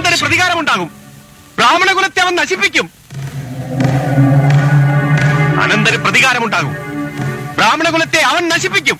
അനന്തന് പ്രതികാരമുണ്ടാകും ബ്രാഹ്മണകുലത്തെ അവൻ നശിപ്പിക്കും അനന്തന് പ്രതികാരമുണ്ടാകും ബ്രാഹ്മണകുലത്തെ അവൻ നശിപ്പിക്കും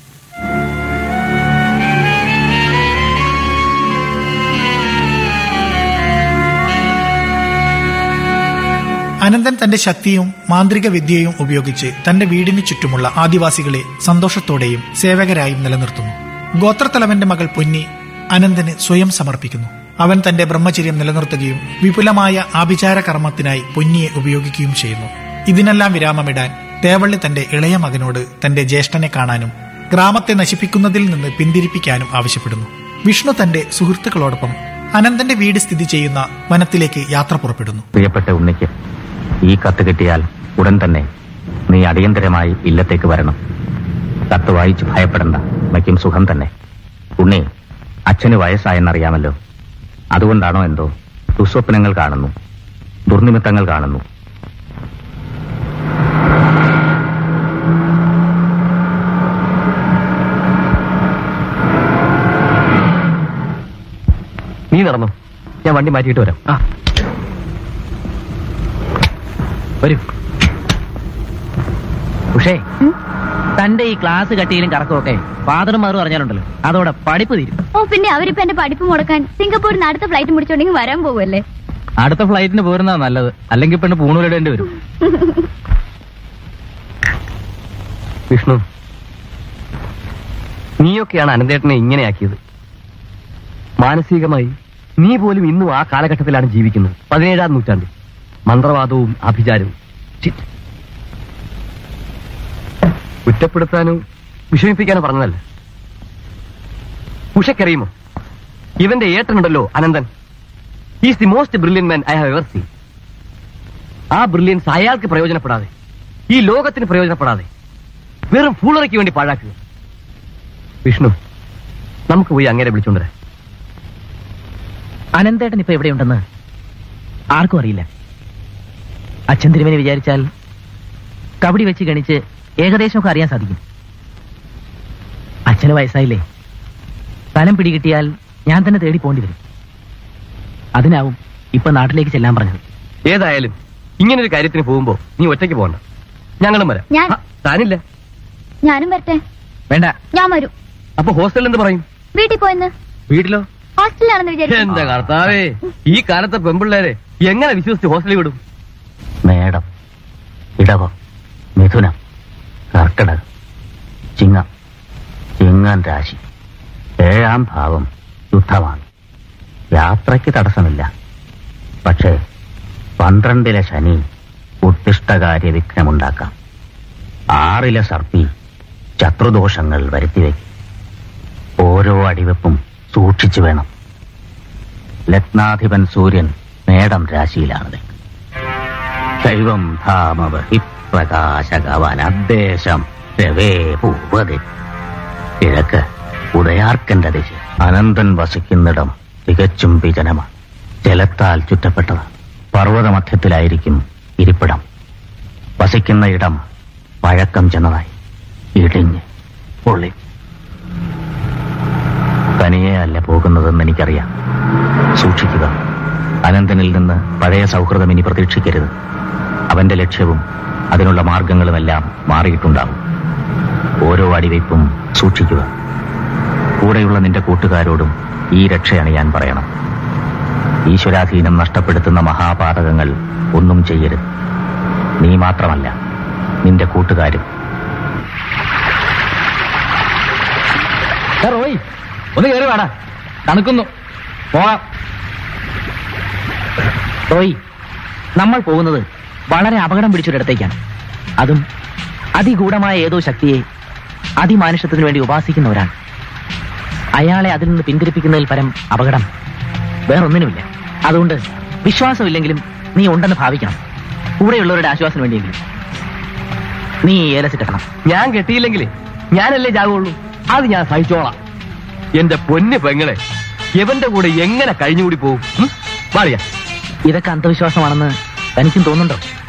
അനന്തൻ തന്റെ ശക്തിയും മാന്ത്രിക വിദ്യയും ഉപയോഗിച്ച് തന്റെ വീടിന് ചുറ്റുമുള്ള ആദിവാസികളെ സന്തോഷത്തോടെയും സേവകരായും നിലനിർത്തുന്നു ഗോത്രത്തലവന്റെ മകൾ പൊന്നി അനന്തന് സ്വയം സമർപ്പിക്കുന്നു അവൻ തന്റെ ബ്രഹ്മചര്യം നിലനിർത്തുകയും വിപുലമായ ആഭിചാര കർമ്മത്തിനായി പൊന്നിയെ ഉപയോഗിക്കുകയും ചെയ്യുന്നു ഇതിനെല്ലാം വിരാമമിടാൻ തേവള്ളി തന്റെ ഇളയ മകനോട് തന്റെ ജ്യേഷ്ഠനെ കാണാനും ഗ്രാമത്തെ നശിപ്പിക്കുന്നതിൽ നിന്ന് പിന്തിരിപ്പിക്കാനും ആവശ്യപ്പെടുന്നു വിഷ്ണു തന്റെ സുഹൃത്തുക്കളോടൊപ്പം അനന്തന്റെ വീട് സ്ഥിതി ചെയ്യുന്ന വനത്തിലേക്ക് യാത്ര പുറപ്പെടുന്നു പ്രിയപ്പെട്ട ഉണ്ണിക്ക് ഈ കത്ത് കിട്ടിയാൽ ഉടൻ തന്നെ നീ അടിയന്തരമായി ഇല്ലത്തേക്ക് വരണം കത്ത് വായിച്ച് ഭയപ്പെടണ്ട വയ്ക്കും സുഖം തന്നെ ഉണ്ണി അച്ഛന് വയസ്സായെന്നറിയാമല്ലോ അതുകൊണ്ടാണോ എന്തോ ദുസ്വപ്നങ്ങൾ കാണുന്നു ദുർനിമിത്തങ്ങൾ കാണുന്നു നീ നടന്നു ഞാൻ വണ്ടി മാറ്റിയിട്ട് വരാം ആ വരൂ ഉഷേ തന്റെ ഈ ക്ലാസ് കട്ടിയിലും കറക്കമൊക്കെ ഫാദർമാർ പറഞ്ഞാലുണ്ടല്ലോ അതോടെ പഠിപ്പ് തീരും ഓ പിന്നെ അവരിപ്പോ എന്റെ പഠിപ്പ് മുടക്കാൻ സിംഗപ്പൂരിന് അടുത്ത ഫ്ലൈറ്റ് മുടിച്ചോണ്ടെങ്കിൽ വരാൻ പോവല്ലേ അടുത്ത ഫ്ലൈറ്റിന് പോരുന്നതാ നല്ലത് അല്ലെങ്കിൽ പെണ്ണ് പൂണൂരിടേണ്ടി വരും വിഷ്ണു നീയൊക്കെയാണ് അനന്തേട്ടനെ ഇങ്ങനെയാക്കിയത് മാനസികമായി നീ പോലും ഇന്നും ആ കാലഘട്ടത്തിലാണ് ജീവിക്കുന്നത് പതിനേഴാം നൂറ്റാണ്ടിൽ മന്ത്രവാദവും ആഭിചാരവും ചിറ്റ്. കുറ്റപ്പെടുത്താനോ വിഷമിപ്പിക്കാനോ പറഞ്ഞതല്ല ഉഷക്കറിയുമോ ഇവന്റെ ഏട്ടനുണ്ടല്ലോ Ananthan is the most brilliant man I have ever seen ആ ബ്രില്യൻസ് അയാൾക്ക് പ്രയോജനപ്പെടാതെ ഈ ലോകത്തിന് പ്രയോജനപ്പെടാതെ വെറും ഫൂളറയ്ക്ക് വേണ്ടി പാഴാക്കുക വിഷ്ണു നമുക്ക് പോയി അങ്ങനെ വിളിച്ചോണ്ടരാ അനന്തേട്ടൻ ഇപ്പൊ എവിടെയുണ്ടെന്ന് ആർക്കും അറിയില്ല അച്ഛൻ തിരുമേനി വിചാരിച്ചാൽ കബഡി വെച്ച് ഗണിച്ച് ഏകദേശമൊക്കെ അറിയാൻ സാധിക്കും അച്ഛന് വയസ്സായില്ലേ സ്ഥലം പിടികിട്ടിയാൽ ഞാൻ തന്നെ തേടി പോണ്ടി വരും അതിനാവും ഇപ്പൊ നാട്ടിലേക്ക് ചെല്ലാൻ പറഞ്ഞത് ഏതായാലും ഇങ്ങനെ ഒരു കാര്യത്തിന് പോകുമ്പോ നീ ഒറ്റയ്ക്ക് പോകണ്ട ഞങ്ങളും വരാം ഞാൻ- ആ, താനില്ല ഞാനും വരട്ടെ വേണ്ട ഞാൻ വരും അപ്പൊ ഹോസ്റ്റലിൽ എന്ത് പറയും വീട്ടിൽ പോയെന്ന് വീട്ടിലോ ഹോസ്റ്റലിലാണെന്ന് വിചാരിച്ചു എന്റെ കർത്താവേ ഈ കാലത്തെ പെമ്പിള്ളേരെ എങ്ങനെ വിശ്വസിച്ച് ഹോസ്റ്റലിൽ വിടും മേടം ഇടവം മിഥുനം കർക്കിടകം ചിങ്ങം ചിങ്ങൻ രാശി ഏഴാം ഭാവം യുദ്ധമാണ് യാത്രയ്ക്ക് തടസ്സമില്ല പക്ഷേ പന്ത്രണ്ടിലെ ശനി ഉത്തിഷ്ടകാര്യ വിഘ്നമുണ്ടാക്കാം ആറിലെ സർപ്പി ശത്രുദോഷങ്ങൾ വരുത്തിവെക്കും ഓരോ അടിവെപ്പും സൂക്ഷിച്ചു വേണം ലഗ്നാധിപൻ സൂര്യൻ മേടം രാശിയിലാണത് ദൈവം ധാമവഹി പ്രകാശകവനദ്ദേശം രവേ പൂവതി കിഴക്ക് ഉദയാർക്കന്റെ ദിശ അനന്തൻ വസിക്കുന്നിടം തികച്ചും വിജനമാണ് ജലത്താൽ ചുറ്റപ്പെട്ടതാണ് പർവ്വതമധ്യത്തിലായിരിക്കും ഇരിപ്പിടം വസിക്കുന്ന ഇടം പഴക്കം ചെന്നതായി ഇടിഞ്ഞ് പൊള്ളി തനിയെ അല്ല പോകുന്നതെന്ന് എനിക്കറിയാം സൂക്ഷിക്കുക അനന്തനിൽ നിന്ന് പഴയ സൗഹൃദം ഇനി പ്രതീക്ഷിക്കരുത് അവന്റെ ലക്ഷ്യവും അതിനുള്ള മാർഗങ്ങളുമെല്ലാം മാറിയിട്ടുണ്ടാവും ഓരോ അടിവയ്പും സൂക്ഷിക്കുക കൂടെയുള്ള നിന്റെ കൂട്ടുകാരോടും ഈ രക്ഷയാണ് ഞാൻ പറയണം ഈശ്വരാധീനം നഷ്ടപ്പെടുത്തുന്ന മഹാപാതകങ്ങൾ ഒന്നും ചെയ്യരുത് നീ മാത്രമല്ല നിന്റെ കൂട്ടുകാരും റോയ് ഒന്ന് കയറി വേടാ തണുക്കുന്നു പോവാം റോയി നമ്മൾ പോകുന്നത് വളരെ അപകടം പിടിച്ചൊരിടത്തേക്കാണ് അതും അതിഗൂഢമായ ഏതോ ശക്തിയെ അതിമാനുഷത്വത്തിന് വേണ്ടി ഉപാസിക്കുന്നവരാണ് അയാളെ അതിൽ നിന്ന് പിന്തിരിപ്പിക്കുന്നതിൽ പരം അപകടം വേറൊന്നിനുമില്ല അതുകൊണ്ട് വിശ്വാസമില്ലെങ്കിലും നീ ഉണ്ടെന്ന് ഭാവിക്കണം കൂടെയുള്ളവരുടെ ആശ്വാസത്തിന് വേണ്ടിയെങ്കിലും നീ ഈ ഏലസ് കെട്ടണം ഞാൻ കെട്ടിയില്ലെങ്കിൽ ഞാനല്ലേ ജാകുള്ളൂ അത് ഞാൻ സഹിച്ചോളാം എന്റെ പൊന്ന് പെങ്ങളെ എവന്റെ കൂടെ എങ്ങനെ കഴിഞ്ഞുകൂടി പോകും ഉം? വാടിയാ ഇതൊക്കെ അന്ധവിശ്വാസമാണെന്ന് തനിക്കും തോന്നുന്നുണ്ടോ